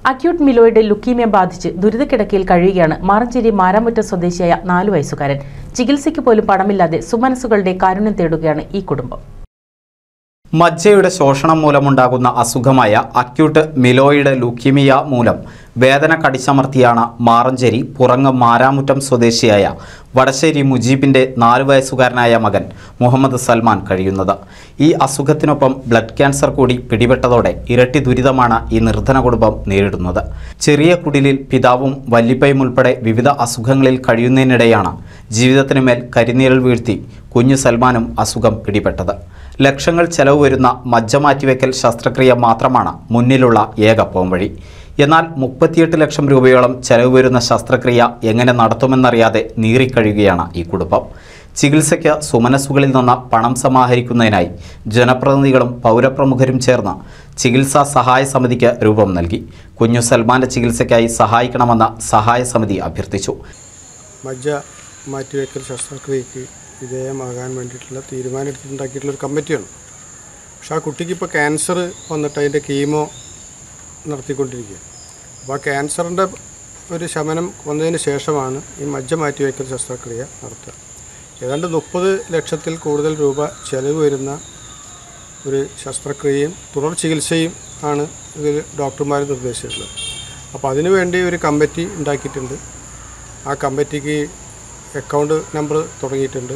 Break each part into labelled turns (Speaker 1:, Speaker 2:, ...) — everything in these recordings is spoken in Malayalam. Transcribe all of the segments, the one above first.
Speaker 1: അക്യൂട്ട് മിലോയിഡ് ലുക്കീമിയ ബാധിച്ച് ദുരിതക്കിടക്കയിൽ കഴിയുകയാണ് മാറഞ്ചേരി മാരാമുറ്റം സ്വദേശിയായ നാലു വയസ്സുകാരൻ ചികിത്സയ്ക്ക് പോലും പണമില്ലാതെ സുമനസ്സുകളുടെ കാരുണ്യം തേടുകയാണ് ഈ കുടുംബം
Speaker 2: മജ്ജയുടെ ശോഷണം മൂലമുണ്ടാകുന്ന അസുഖമായ അക്യൂട്ട് മിലോയിഡ് ലൂക്കീമിയ മൂലം വേദന കടിച്ചമർത്തിയാണ് മാറഞ്ചേരി പുറങ്ങ് മാരാമുറ്റം സ്വദേശിയായ വടശ്ശേരി മുജീബിന്റെ നാലു വയസ്സുകാരനായ മകൻ മുഹമ്മദ് സൽമാൻ കഴിയുന്നത് ഈ അസുഖത്തിനൊപ്പം ബ്ലഡ് ക്യാൻസർ കൂടി പിടിപെട്ടതോടെ ഇരട്ടി ദുരിതമാണ് ഈ നിർധന കുടുംബം നേരിടുന്നത് ചെറിയ കുടിലിൽ പിതാവും വല്ലിപ്പയും ഉൾപ്പെടെ വിവിധ അസുഖങ്ങളിൽ കഴിയുന്നതിനിടെയാണ് ജീവിതത്തിന് മേൽ കരിനീരൽ വീഴ്ത്തി കുഞ്ഞു സൽമാനും അസുഖം പിടിപെട്ടത് ലക്ഷങ്ങൾ ചെലവ് വരുന്ന മജ്ജ മാറ്റിവെക്കൽ ശസ്ത്രക്രിയ മാത്രമാണ് മുന്നിലുള്ള ഏക പോംവഴി എന്നാൽ മുപ്പത്തിയെട്ട് ലക്ഷം രൂപയോളം ചെലവ് വരുന്ന ശസ്ത്രക്രിയ എങ്ങനെ നടത്തുമെന്നറിയാതെ നീറിക്കഴിയുകയാണ് ഈ കുടുംബം ചികിത്സയ്ക്ക് സുമനസ്സുകളിൽ നിന്ന് പണം സമാഹരിക്കുന്നതിനായി ജനപ്രതിനിധികളും പൗരപ്രമുഖരും ചേർന്ന് ചികിത്സാ സഹായ സമിതിക്ക് രൂപം നൽകി കുഞ്ഞു സൽമാന്റെ ചികിത്സയ്ക്കായി സഹായിക്കണമെന്ന് സഹായ സമിതി അഭ്യർത്ഥിച്ചു
Speaker 3: മജ്ജ മാറ്റിവെക്കൽ ശസ്ത്രക്രിയക്ക് വിധേയമാകാൻ വേണ്ടിയിട്ടുള്ള തീരുമാനം എടുത്തിട്ടുണ്ടാക്കിയിട്ടുള്ള ഒരു കമ്മിറ്റിയാണ് പക്ഷെ ആ കുട്ടിക്ക് ഇപ്പോൾ ക്യാൻസർ വന്നിട്ട് അതിൻ്റെ കീമോ നടത്തിക്കൊണ്ടിരിക്കുകയാണ് അപ്പോൾ ആ ക്യാൻസറിൻ്റെ ഒരു ശമനം വന്നതിന് ശേഷമാണ് ഈ മജ്ജ മാറ്റിവെക്കൽ ശസ്ത്രക്രിയ നടത്തുക ഏതാണ്ട് മുപ്പത് ലക്ഷത്തിൽ കൂടുതൽ രൂപ ചെലവ് വരുന്ന ഒരു ശസ്ത്രക്രിയയും തുടർ ചികിത്സയും ആണ് ഇതിൽ ഡോക്ടർമാർ നിർദ്ദേശിച്ചിട്ടുള്ളത് അപ്പോൾ അതിനുവേണ്ടി ഒരു കമ്മിറ്റി ഉണ്ടാക്കിയിട്ടുണ്ട് ആ കമ്മിറ്റിക്ക് അക്കൗണ്ട് നമ്പർ തുടങ്ങിയിട്ടുണ്ട്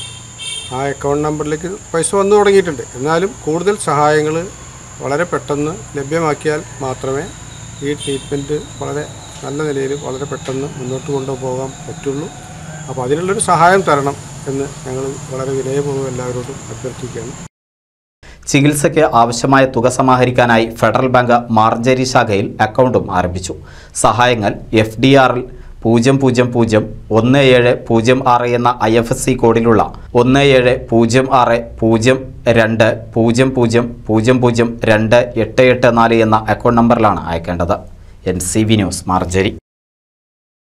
Speaker 3: ആ അക്കൗണ്ട് നമ്പറിലേക്ക് പൈസ വന്നു തുടങ്ങിയിട്ടുണ്ട് എന്നാലും കൂടുതൽ സഹായങ്ങൾ വളരെ പെട്ടെന്ന് ലഭ്യമാക്കിയാൽ മാത്രമേ ഈ ട്രീറ്റ്മെൻറ്റ് വളരെ നല്ല നിലയിൽ വളരെ പെട്ടെന്ന് മുന്നോട്ട് കൊണ്ടുപോകാൻ പറ്റുള്ളൂ അപ്പോൾ അതിനുള്ളൊരു സഹായം തരണം എന്ന് ഞങ്ങൾ വളരെ വിനയപൂർവ്വം എല്ലാവരോടും അഭ്യർത്ഥിക്കുകയാണ്
Speaker 2: ചികിത്സയ്ക്ക് ആവശ്യമായ തുക സമാഹരിക്കാനായി ഫെഡറൽ ബാങ്ക് മാർജരി ശാഖയിൽ അക്കൗണ്ടും ആരംഭിച്ചു സഹായങ്ങൾ എഫ് ഡി ആറിൽ പൂജ്യം പൂജ്യം പൂജ്യം ഒന്ന് ഏഴ് പൂജ്യം ആറ് എന്ന ഐ എഫ് എസ് സി കോഡിലുള്ള ഒന്ന് ഏഴ് പൂജ്യം ആറ് പൂജ്യം രണ്ട് പൂജ്യം പൂജ്യം പൂജ്യം പൂജ്യം രണ്ട് എട്ട് എട്ട് നാല് എന്ന അക്കൗണ്ട് നമ്പറിലാണ് അയക്കേണ്ടത് എൻ സി വി ന്യൂസ് മാർജരി